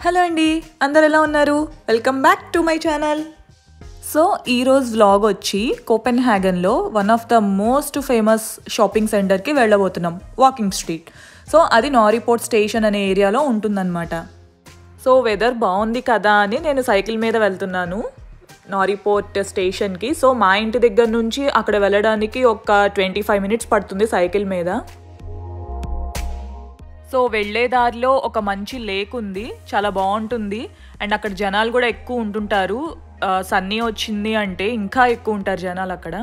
hello అండి అందరు ఎలా ఉన్నారు welcome back to my channel so ఈరోజు వ్లాగ్ వచ్చి కోపెన్ హ్యాగన్లో one of the most famous shopping సెంటర్కి వెళ్ళబోతున్నాం వాకింగ్ స్ట్రీట్ సో అది నారీపోర్ట్ స్టేషన్ అనే ఏరియాలో ఉంటుందన్నమాట సో వెదర్ బాగుంది కదా అని నేను సైకిల్ మీద వెళ్తున్నాను నారీపోర్ట్ స్టేషన్కి సో మా ఇంటి దగ్గర నుంచి అక్కడ వెళ్ళడానికి ఒక ట్వంటీ ఫైవ్ మినిట్స్ పడుతుంది సైకిల్ మీద సో వెళ్ళే దారిలో ఒక మంచి లేక్ ఉంది చాలా బాగుంటుంది అండ్ అక్కడ జనాలు కూడా ఎక్కువ ఉంటుంటారు ఆ, సన్నీ వచ్చింది అంటే ఇంకా ఎక్కువ ఉంటారు జనాలు అక్కడ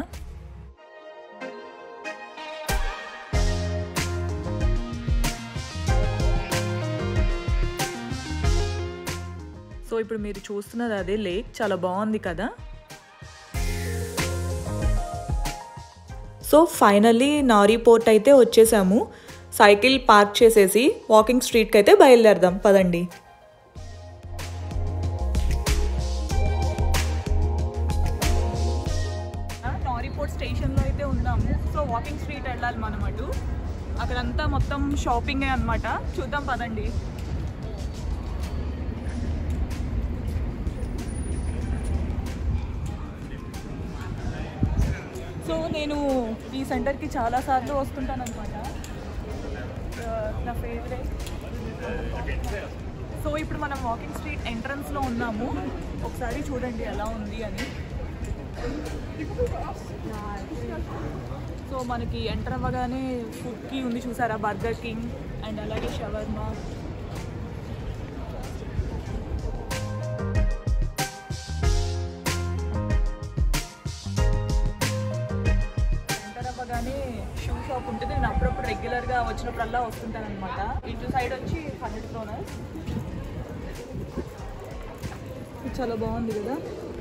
సో ఇప్పుడు మీరు చూస్తున్నది అదే లేక్ చాలా బాగుంది కదా సో ఫైనల్లీ నారీ పోర్ట్ అయితే వచ్చేసాము సైకిల్ పార్క్ చేసేసి వాకింగ్ స్ట్రీట్కి అయితే బయలుదేరదాం పదండి నారీపోర్ట్ స్టేషన్లో అయితే ఉన్నాము సో వాకింగ్ స్ట్రీట్ వెళ్ళాలి మనం అటు అక్కడంతా మొత్తం షాపింగే అనమాట చూద్దాం పదండి సో నేను ఈ సెంటర్కి చాలాసార్లు వస్తుంటాను అనమాట నా ఫేవరెట్ సో ఇప్పుడు మనం వాకింగ్ స్ట్రీట్ ఎంట్రన్స్లో ఉన్నాము ఒకసారి చూడండి ఎలా ఉంది అని సో మనకి ఎంటర్ అవ్వగానే ఫుడ్కి ఉంది చూసారా బర్గర్ కింగ్ అండ్ అలాగే షవర్మా ఎంటర్ అవ్వగానే షూ షాప్ ఉంటుంది నేను అప్పుడప్పుడు రెగ్యులర్గా వచ్చినప్పుడల్లా వస్తుంటాను అనమాట ఇటు సైడ్ వచ్చి హండ్రెడ్ క్రోనర్ చాలా బాగుంది కదా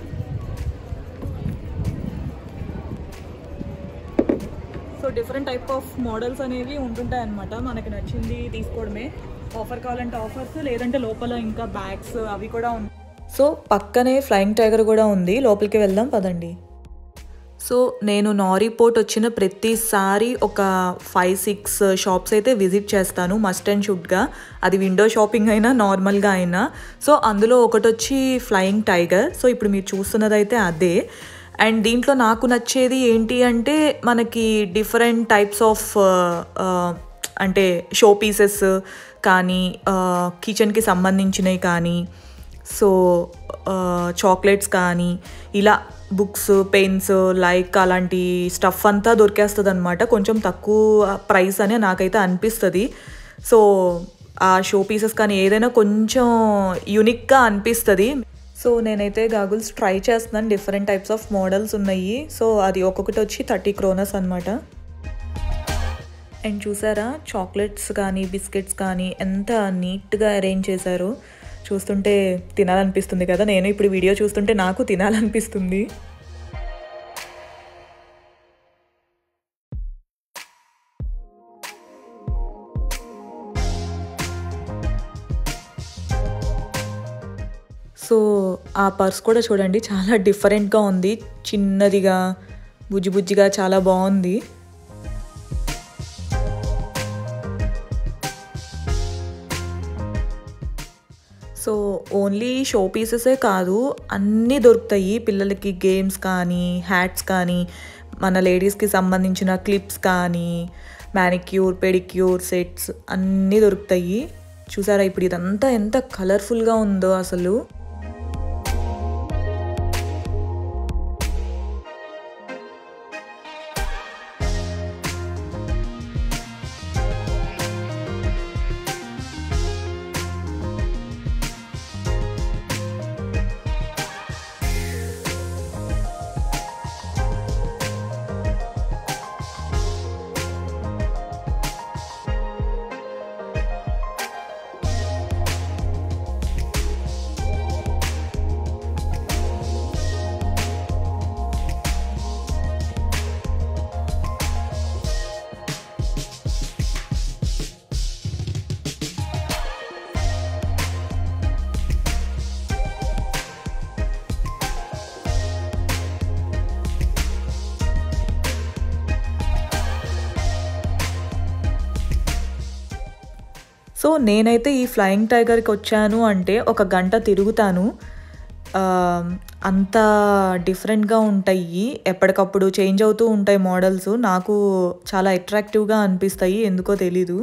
so different type of models అనేవి ఉంటుంటాయి అనమాట మనకి నచ్చింది తీసుకోవడమే ఆఫర్ కావాలంటే ఆఫర్స్ లేదంటే లోపల ఇంకా బ్యాగ్స్ అవి కూడా ఉంటాయి సో పక్కనే ఫ్లయింగ్ టైగర్ కూడా ఉంది లోపలికి వెళ్దాం పదండి సో నేను నారీపోర్ట్ వచ్చిన ప్రతిసారి ఒక ఫైవ్ సిక్స్ షాప్స్ అయితే విజిట్ చేస్తాను మస్ట్ అండ్ షుడ్గా అది విండో షాపింగ్ అయినా నార్మల్గా అయినా సో అందులో ఒకటి వచ్చి ఫ్లయింగ్ టైగర్ సో ఇప్పుడు మీరు చూస్తున్నది అయితే అదే అండ్ దీంట్లో నాకు నచ్చేది ఏంటి అంటే మనకి డిఫరెంట్ టైప్స్ ఆఫ్ అంటే షో పీసెస్ కానీ కిచెన్కి సంబంధించినవి కానీ సో చాక్లెట్స్ కానీ ఇలా బుక్స్ పెన్స్ లైక్ అలాంటి స్టఫ్ అంతా దొరికేస్తుంది అనమాట కొంచెం తక్కువ ప్రైస్ అని నాకైతే అనిపిస్తుంది సో ఆ షో పీసెస్ కానీ ఏదైనా కొంచెం యూనిక్గా అనిపిస్తుంది సో నేనైతే గాగుల్స్ ట్రై చేస్తున్నాను డిఫరెంట్ టైప్స్ ఆఫ్ మోడల్స్ ఉన్నాయి సో అది ఒక్కొక్కటి వచ్చి థర్టీ క్రోనర్స్ అనమాట అండ్ చూసారా చాక్లెట్స్ కానీ బిస్కెట్స్ కానీ ఎంత నీట్గా అరేంజ్ చేశారు చూస్తుంటే తినాలనిపిస్తుంది కదా నేను ఇప్పుడు వీడియో చూస్తుంటే నాకు తినాలనిపిస్తుంది సో ఆ పర్స్ కూడా చూడండి చాలా డిఫరెంట్గా ఉంది చిన్నదిగా బుజ్జి బుజ్జిగా చాలా బాగుంది సో ఓన్లీ షో పీసెసే కాదు అన్నీ దొరుకుతాయి పిల్లలకి గేమ్స్ కానీ హ్యాట్స్ కానీ మన లేడీస్కి సంబంధించిన క్లిప్స్ కానీ మ్యానిక్యూర్ పెడిక్యూర్ సెట్స్ అన్నీ దొరుకుతాయి చూసారా ఇప్పుడు ఇదంతా ఎంత కలర్ఫుల్గా ఉందో అసలు సో నేనైతే ఈ ఫ్లయింగ్ టైగర్కి వచ్చాను అంటే ఒక గంట తిరుగుతాను ఆ, అంత డిఫరెంట్గా ఉంటాయి ఎప్పటికప్పుడు చేంజ్ అవుతూ ఉంటాయి మోడల్స్ నాకు చాలా అట్రాక్టివ్గా అనిపిస్తాయి ఎందుకో తెలీదు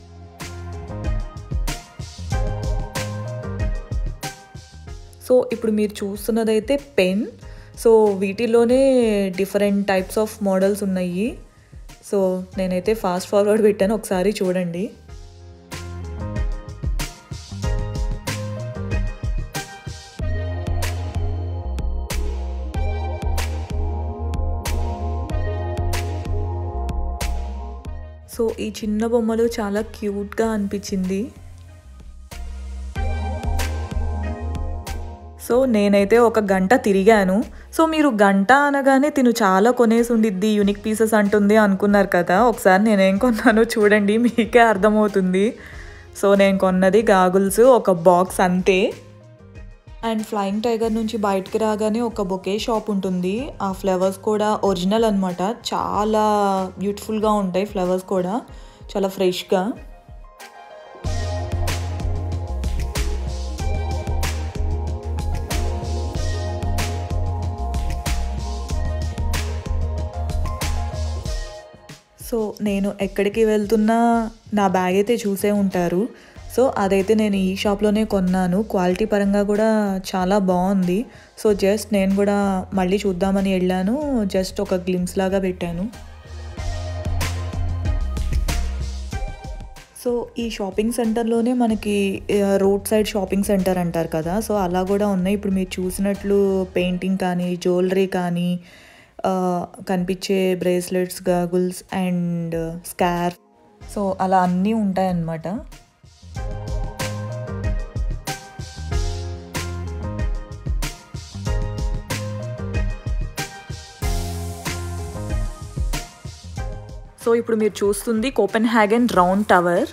సో ఇప్పుడు మీరు చూస్తున్నదైతే పెన్ సో వీటిలోనే డిఫరెంట్ టైప్స్ ఆఫ్ మోడల్స్ ఉన్నాయి సో నేనైతే ఫాస్ట్ ఫార్వర్డ్ పెట్టాను ఒకసారి చూడండి సో ఈ చిన్న బొమ్మలు చాలా క్యూట్గా అనిపించింది సో నేనైతే ఒక గంట తిరిగాను సో మీరు గంట అనగానే తిను చాలా కొనేసి ఉండిద్ది యూనిక్ పీసెస్ అంటుంది అనుకున్నారు కదా ఒకసారి నేనేం కొన్నానో చూడండి మీకే అర్థమవుతుంది సో నేను కొన్నది గాగుల్స్ ఒక బాక్స్ అంతే అండ్ ఫ్లయింగ్ టైగర్ నుంచి బయటకు రాగానే ఒక బొకే షాప్ ఉంటుంది ఆ ఫ్లవర్స్ కూడా ఒరిజినల్ అనమాట చాలా బ్యూటిఫుల్గా ఉంటాయి ఫ్లవర్స్ కూడా చాలా ఫ్రెష్గా సో నేను ఎక్కడికి వెళ్తున్నా నా బ్యాగ్ అయితే చూసే ఉంటారు సో అదైతే నేను ఈ షాప్లోనే కొన్నాను క్వాలిటీ పరంగా కూడా చాలా బాగుంది సో జస్ట్ నేను కూడా మళ్ళీ చూద్దామని వెళ్ళాను జస్ట్ ఒక గ్లిమ్స్ లాగా పెట్టాను సో ఈ షాపింగ్ సెంటర్లోనే మనకి రోడ్ సైడ్ షాపింగ్ సెంటర్ అంటారు కదా సో అలా కూడా ఉన్నాయి ఇప్పుడు మీరు చూసినట్లు పెయింటింగ్ కానీ జ్యువెలరీ కానీ ఆ, కనిపించే bracelets goggles and scarf so అలా అన్నీ ఉంటాయన్నమాట సో ఇప్పుడు మీరు చూస్తుంది Copenhagen round tower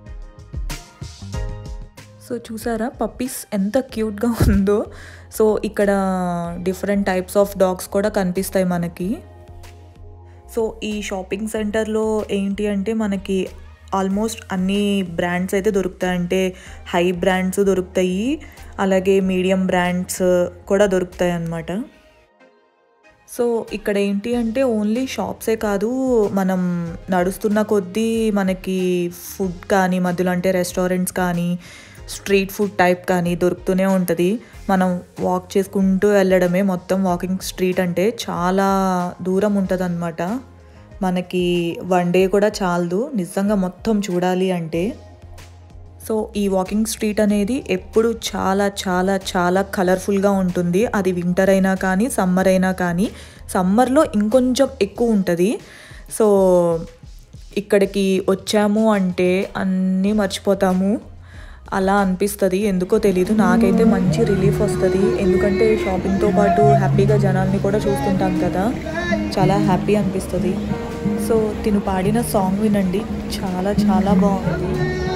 so చూసారా పప్పీస్ ఎంత క్యూట్గా ఉందో సో ఇక్కడ డిఫరెంట్ టైప్స్ ఆఫ్ డాగ్స్ కూడా కనిపిస్తాయి మనకి సో ఈ షాపింగ్ సెంటర్లో ఏంటి అంటే మనకి ఆల్మోస్ట్ అన్ని బ్రాండ్స్ అయితే దొరుకుతాయి అంటే హై బ్రాండ్స్ దొరుకుతాయి అలాగే మీడియం బ్రాండ్స్ కూడా దొరుకుతాయి అన్నమాట సో ఇక్కడ ఏంటి అంటే ఓన్లీ షాప్సే కాదు మనం నడుస్తున్న కొద్దీ మనకి ఫుడ్ కానీ మధ్యలో అంటే రెస్టారెంట్స్ కానీ స్ట్రీట్ ఫుడ్ టైప్ కానీ దొరుకుతూనే ఉంటుంది మనం వాక్ చేసుకుంటూ వెళ్ళడమే మొత్తం వాకింగ్ స్ట్రీట్ అంటే చాలా దూరం ఉంటుంది అనమాట మనకి వన్ డే కూడా చాలదు నిజంగా మొత్తం చూడాలి అంటే సో ఈ వాకింగ్ స్ట్రీట్ అనేది ఎప్పుడు చాలా చాలా చాలా కలర్ఫుల్గా ఉంటుంది అది వింటర్ అయినా కానీ సమ్మర్ అయినా కానీ సమ్మర్లో ఇంకొంచెం ఎక్కువ ఉంటుంది సో ఇక్కడికి వచ్చాము అంటే అన్నీ మర్చిపోతాము అలా అనిపిస్తుంది ఎందుకో తెలీదు నాకైతే మంచి రిలీఫ్ వస్తుంది ఎందుకంటే షాపింగ్తో పాటు హ్యాపీగా జనాల్ని కూడా చూస్తుంటాం కదా చాలా హ్యాపీ అనిపిస్తుంది సో తిను పాడిన సాంగ్ వినండి చాలా చాలా బాగుంది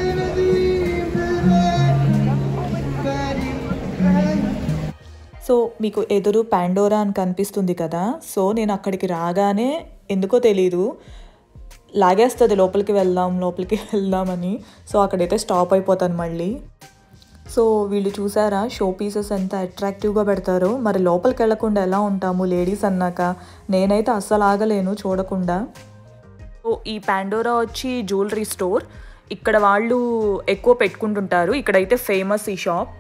సో మీకు ఎదురు పాండోరా అని కనిపిస్తుంది కదా సో నేను అక్కడికి రాగానే ఎందుకో తెలీదు లాగేస్తుంది లోపలికి వెళ్దాం లోపలికి వెళ్దామని సో అక్కడైతే స్టాప్ అయిపోతాను మళ్ళీ సో వీళ్ళు చూసారా షో పీసెస్ ఎంత అట్రాక్టివ్గా పెడతారో మరి లోపలికి వెళ్లకుండా ఎలా ఉంటాము లేడీస్ అన్నాక నేనైతే అస్సలు ఆగలేను చూడకుండా సో ఈ పాండోరా వచ్చి జ్యువెలరీ స్టోర్ ఇక్కడ వాళ్ళు ఎక్కువ పెట్టుకుంటుంటారు ఇక్కడైతే ఫేమస్ ఈ షాప్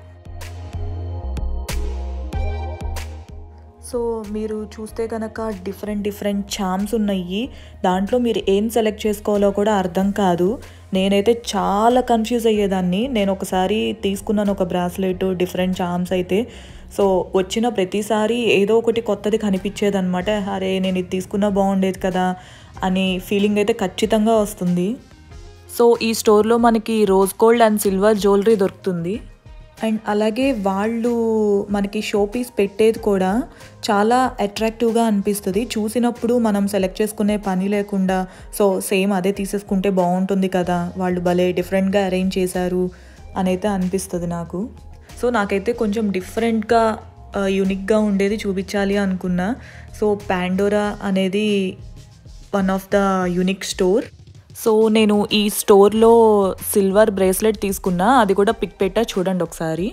సో మీరు చూస్తే కనుక డిఫరెంట్ డిఫరెంట్ చామ్స్ ఉన్నాయి దాంట్లో మీరు ఏం సెలెక్ట్ చేసుకోవాలో కూడా అర్థం కాదు నేనైతే చాలా కన్ఫ్యూజ్ అయ్యేదాన్ని నేను ఒకసారి తీసుకున్నాను ఒక బ్రాస్లెట్ డిఫరెంట్ చామ్స్ అయితే సో వచ్చిన ప్రతిసారి ఏదో ఒకటి కొత్తది కనిపించేదన్నమాట అరే నేను ఇది తీసుకున్నా బాగుండేది కదా అని ఫీలింగ్ అయితే ఖచ్చితంగా వస్తుంది సో ఈ స్టోర్లో మనకి rose gold and silver jewellery దొరుకుతుంది అండ్ అలాగే వాళ్ళు మనకి షో పీస్ పెట్టేది కూడా చాలా అట్రాక్టివ్గా అనిపిస్తుంది చూసినప్పుడు మనం సెలెక్ట్ చేసుకునే పని లేకుండా సో సేమ్ అదే తీసేసుకుంటే బాగుంటుంది కదా వాళ్ళు భలే డిఫరెంట్గా అరేంజ్ చేశారు అని అయితే అనిపిస్తుంది నాకు సో నాకైతే కొంచెం డిఫరెంట్గా యూనిక్గా ఉండేది చూపించాలి అనుకున్నా సో పాండోరా అనేది one of the unique store so నేను ఈ స్టోర్లో సిల్వర్ బ్రేస్లెట్ తీసుకున్నా అది కూడా పిక్ పెట్టా చూడండి ఒకసారి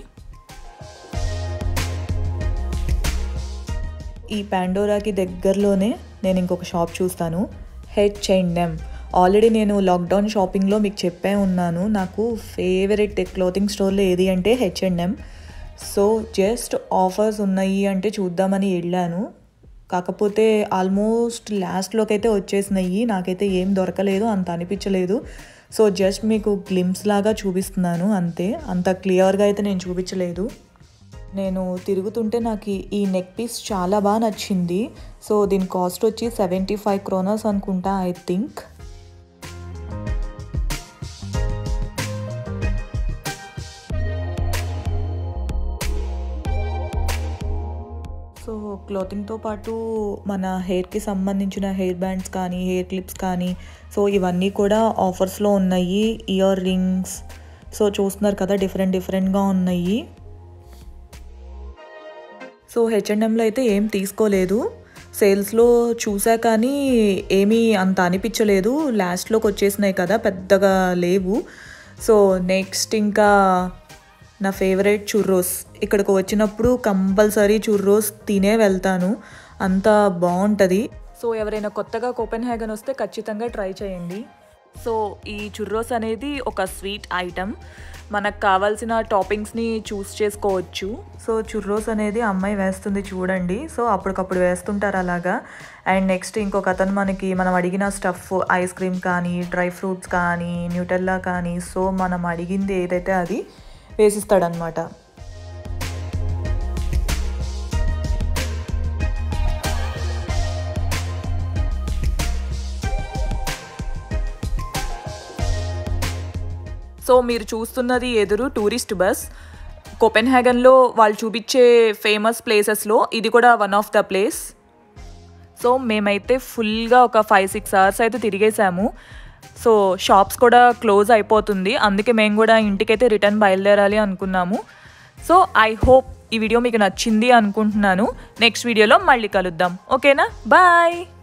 ఈ పాండోరాకి దగ్గరలోనే నేను ఇంకొక షాప్ చూస్తాను హెచ్ అండ్ ఎమ్ ఆల్రెడీ నేను లాక్డౌన్ షాపింగ్లో మీకు చెప్పే ఉన్నాను నాకు ఫేవరెట్ క్లోతింగ్ స్టోర్లో ఏది అంటే H and M so just offers ఉన్నాయి అంటే చూద్దామని వెళ్ళాను కాకపోతే ఆల్మోస్ట్ లాస్ట్లోకి అయితే వచ్చేసినాయి నాకైతే ఏం దొరకలేదు అంత అనిపించలేదు సో జస్ట్ మీకు గ్లిమ్స్ లాగా చూపిస్తున్నాను అంతే అంత క్లియర్గా అయితే నేను చూపించలేదు నేను తిరుగుతుంటే నాకు ఈ నెక్ పీస్ చాలా బాగా నచ్చింది సో దీని కాస్ట్ వచ్చి సెవెంటీ ఫైవ్ క్రోనర్స్ అనుకుంటా ఐ థింక్ సో క్లోతింగ్తో పాటు మన హెయిర్కి సంబంధించిన హెయిర్ బ్యాండ్స్ కానీ హెయిర్ క్లిప్స్ కానీ సో ఇవన్నీ కూడా ఆఫర్స్లో ఉన్నాయి ఇయర్ రింగ్స్ సో చూస్తున్నారు కదా డిఫరెంట్ డిఫరెంట్గా ఉన్నాయి సో హెచ్ఎండ్ఎంలో అయితే ఏం తీసుకోలేదు సేల్స్లో చూసా కానీ ఏమీ అంత అనిపించలేదు లాస్ట్లోకి వచ్చేసినాయి కదా పెద్దగా లేవు సో నెక్స్ట్ ఇంకా నా ఫేవరెట్ చుర్రోస్ ఇక్కడికి వచ్చినప్పుడు కంపల్సరీ చుర్రోస్ తినే వెళ్తాను అంత బాగుంటుంది సో ఎవరైనా కొత్తగా కోపెన్ హ్యాగన్ వస్తే ఖచ్చితంగా ట్రై చేయండి సో ఈ చుర్రోస్ అనేది ఒక స్వీట్ ఐటమ్ మనకు కావాల్సిన టాపింగ్స్ని చూస్ చేసుకోవచ్చు సో చుర్రోస్ అనేది అమ్మాయి వేస్తుంది చూడండి సో అప్పటికప్పుడు వేస్తుంటారు అలాగా అండ్ నెక్స్ట్ ఇంకొక అతను మనకి మనం అడిగిన స్టఫ్ ఐస్ క్రీమ్ కానీ డ్రై ఫ్రూట్స్ కానీ న్యూటెల్లా కానీ సో మనం అడిగింది ఏదైతే అది వేసిస్తాడనమాట సో మీరు చూస్తున్నది ఎదురు టూరిస్ట్ బస్ కోపెన్హాగన్లో వాళ్ళు చూపించే ఫేమస్ ప్లేసెస్లో ఇది కూడా one of the place so మేమైతే ఫుల్గా ఒక ఫైవ్ సిక్స్ అవర్స్ అయితే తిరిగేసాము సో షాప్స్ కూడా క్లోజ్ అయిపోతుంది అందుకే మేము కూడా ఇంటికైతే రిటర్న్ బయలుదేరాలి అనుకున్నాము సో ఐ హోప్ ఈ వీడియో మీకు నచ్చింది అనుకుంటున్నాను నెక్స్ట్ వీడియోలో మళ్ళీ కలుద్దాం ఓకేనా బాయ్